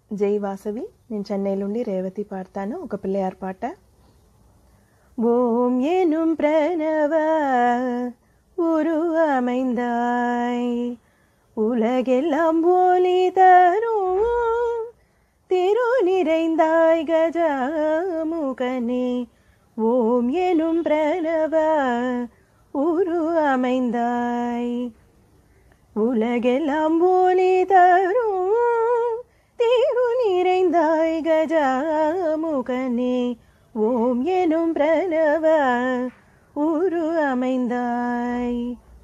జై వాసవి నేను చెన్నై నుండి రేవతి పాడతాను ఒక పిల్లయార్ పాట ஓம் எனும் பிரணவ உருவமைந்தாய் உலகெல்லாம் ஒளி தரும் திரு நிறைந்தாய் கஜமுகனே ஓம் எனும் பிரணவ உருவமைந்தாய் உலகெல்லாம் ஒளி தரும் திரு நிறைந்தாய் கஜமுகனே ஓம் எனும் பிரணவ உரு அமைந்தாய்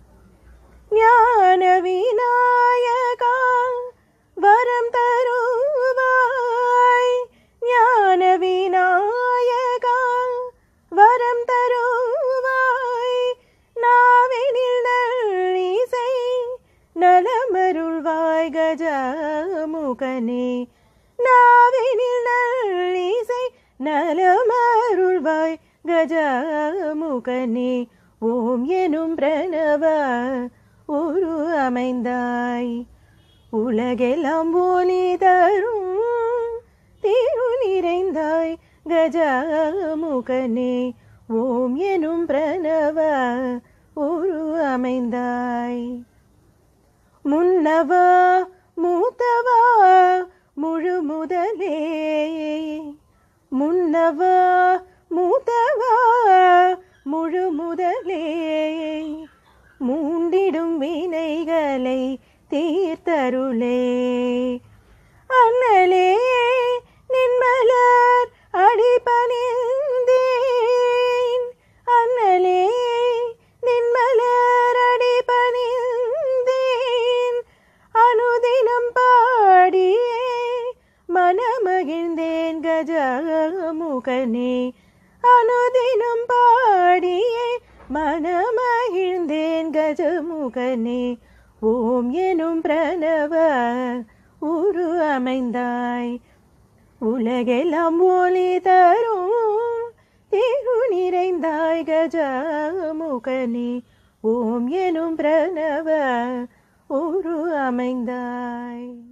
ஞான விநாயகா வரம் தருவாய் ஞான விநாயகா வரம் தருவாய் நாவினில் நல்லிசை நலமருள்வாய் கஜமுகனே நாவினில் நல்லிசை நலமருள்வாய் கஜமுகனே ஓம் எனும் பிரணவ உரு அமைந்தாய் உலகெல்லாம் ஒளி தரும் திரு நிறைந்தாய் கஜமுகனே ஓம் எனும் பிரணவ உரு அமைந்தாய் முன்னவா மூத்தவா முழு முதலே முன்னவா மூத்தவா முழு முதலே மூண்டிடும் வினைகளை தீர்த்தருளே அண்ணலே நின்மலர் அடிபணிந்தேன் அண்ணலே நின்மலர் அடிபணிந்தேன் அனுதினம் பாடியே மனமகிழ்ந்தேன் கஜமுகனே அனுதினம் பாடியே மனமகிழ்ந்தேன் கஜமுகனே ஓம் எனும் பிரணவ உரு அமைந்தாய் உலகெல்லாம் ஒளி தரும் திரு நிறைந்தாய் கஜமுகனே ஓம் எனும் பிரணவ உரு அமைந்தாய்